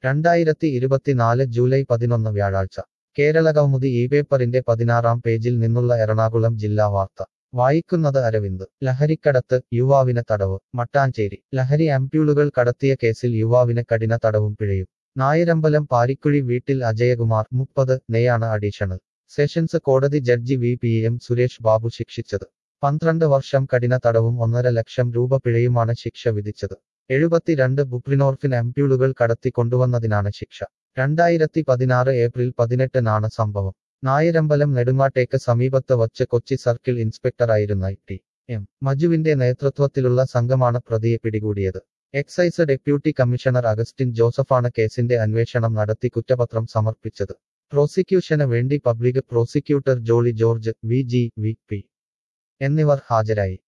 രണ്ടായിരത്തി ഇരുപത്തിനാല് ജൂലൈ പതിനൊന്ന് വ്യാഴാഴ്ച കേരള കൗമുദി ഈ പേപ്പറിന്റെ പതിനാറാം പേജിൽ നിന്നുള്ള എറണാകുളം ജില്ലാ വാർത്ത വായിക്കുന്നത് അരവിന്ദ് ലഹരിക്കടത്ത് യുവാവിന് തടവ് മട്ടാഞ്ചേരി ലഹരി ആംപ്യൂളുകൾ കടത്തിയ കേസിൽ യുവാവിന് കഠിന തടവും പിഴയും നായരമ്പലം പാരിക്കുഴി വീട്ടിൽ അജയകുമാർ മുപ്പത് നെയാണ് അഡീഷണൽ സെഷൻസ് കോടതി judge V P M Suresh Babu ശിക്ഷിച്ചത് പന്ത്രണ്ട് വർഷം കഠിന തടവും ഒന്നര ലക്ഷം രൂപ പിഴയുമാണ് ശിക്ഷ വിധിച്ചത് എഴുപത്തിരണ്ട് ബുപ്രിനോർഫിൻ ആംപ്യൂളുകൾ കടത്തി കൊണ്ടുവന്നതിനാണ് ശിക്ഷ രണ്ടായിരത്തി പതിനാറ് ഏപ്രിൽ പതിനെട്ടിനാണ് സംഭവം നായരമ്പലം നെടുങ്ങാട്ടേക്ക് സമീപത്ത് വച്ച് കൊച്ചി സർക്കിൾ ഇൻസ്പെക്ടറായിരുന്ന ടി എം മജുവിന്റെ നേതൃത്വത്തിലുള്ള സംഘമാണ് പ്രതിയെ പിടികൂടിയത് എക്സൈസ് ഡെപ്യൂട്ടി കമ്മീഷണർ അഗസ്റ്റിൻ ജോസഫാണ് കേസിന്റെ അന്വേഷണം നടത്തി കുറ്റപത്രം സമർപ്പിച്ചത് പ്രോസിക്യൂഷന് വേണ്ടി public prosecutor Jolly George V G V P എന്നിവർ ഹാജരായി